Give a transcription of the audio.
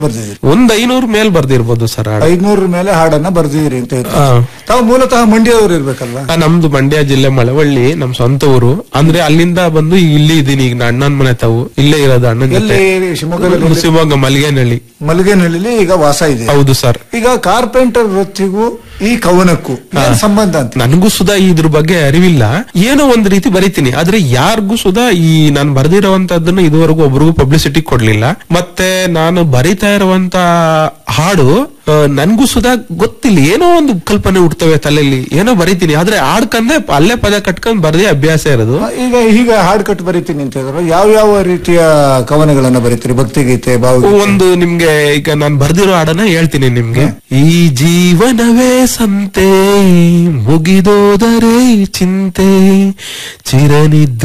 ಬರ್ದಿದ್ದೀರಿ ಒಂದ್ ಐನೂರ್ ಮೇಲ್ ಬರ್ದಿರ್ಬೋದು ಸರ್ ಹಾಡು ಐದ್ನೂರ ಮೇಲೆ ಹಾಡನ್ನ ಬರ್ದಿದ್ದೀರಿ ಅಂತ ಹೇಳ್ತಾರೆ ಆ. ತಾವು ಮೂಲತಃ ಮಂಡ್ಯದವ್ರು ಇರ್ಬೇಕಲ್ವಾ ಆ, ನಮ್ದು ಮಂಡ್ಯ ಜಿಲ್ಲೆ ಮಳವಳ್ಳಿ ನಮ್ ಸ್ವಂತ ಊರು ಅಂದ್ರೆ ಅಲ್ಲಿಂದ ಬಂದು ಈಗ ಇಲ್ಲಿ ಇದೀನಿ ಈಗ ಅಣ್ಣನ ಮನೆ ತಾವು ಇಲ್ಲೇ ಇರೋದು ಅಣ್ಣನ ಎಲ್ಲಿ ಜೊತೆ ಶಿವಮೊಗ್ಗದಲ್ಲಿ ಶಿವಮೊಗ್ಗ ಮಲ್ಗೇನಹಳ್ಳಿ ಮಲಗೇನಹಳ್ಳಿ ಈಗ ವಾಸ ಇದೆ ಹೌದು ಸರ್ ಈಗ ಕಾರ್ಪೆಂಟರ್ ವೃತ್ತಿಗೂ ಈ ಕವನಕ್ಕೂ ಏನ್ ಸಂಬಂಧ ಅಂತ ನನಗೂ ಸುಧಾ ಇದ್ರ ಬಗ್ಗೆ ಅರಿವಿಲ್ಲ ಏನೋ ಒಂದ್ ರೀತಿ ಬರಿತೀನಿ ಆದ್ರೆ ಯಾರಿಗೂ ಸುಧಾ ಈ ನಾನು ಬರ್ದಿರೋವಂತದ್ದನ್ನು ಇದುವರೆಗೂ ಒಬ್ರಿಗೂ ಪಬ್ಲಿಸಿಟಿ ಕೊಡ್ಲಿಲ್ಲ ಮತ್ತೆ ನಾನು ಬರಿತಾ ಇರುವಂತ ಹಾಡು ಆ, ನನ್ಗೂ ಸುಧಾ ಗೊತ್ತಿಲ್ಲ ಏನೋ ಒಂದು ಕಲ್ಪನೆ ಹುಡ್ತವೆ ತಲೆಯಲ್ಲಿ ಏನೋ ಬರಿತೀನಿ ಆದ್ರೆ ಹಾಡ್ಕಂದೆ ಅಲ್ಲೇ ಪದ ಕಟ್ಕೊಂಡ್ ಬರ್ದೇ ಅಭ್ಯಾಸ ಇರೋದು ಈಗ ಈಗ ಹಾಡು ಕಟ್ಟು ಬರೀತೀನಿ ಅಂತ ಹೇಳಿದ್ರು ಯಾವ ಯಾವ ರೀತಿಯ ಕವನಗಳನ್ನ ಬರೀತೀರಿ ಭಕ್ತಿಗೀತೆ ಭಾವಗೀತೆ ಒಂದು ನಿಮ್ಗೆ ಈಗ ನಾನು ಬರ್ದಿರೋ ಹಾಡನ್ನ ಹೇಳ್ತೀನಿ ನಿಮ್ಗೆ ಈ ಜೀವನವೇ ಸಂತೆ ಮುಗಿದೋದರೆ ಚಿಂತೆ ಚಿರನಿದ್ದ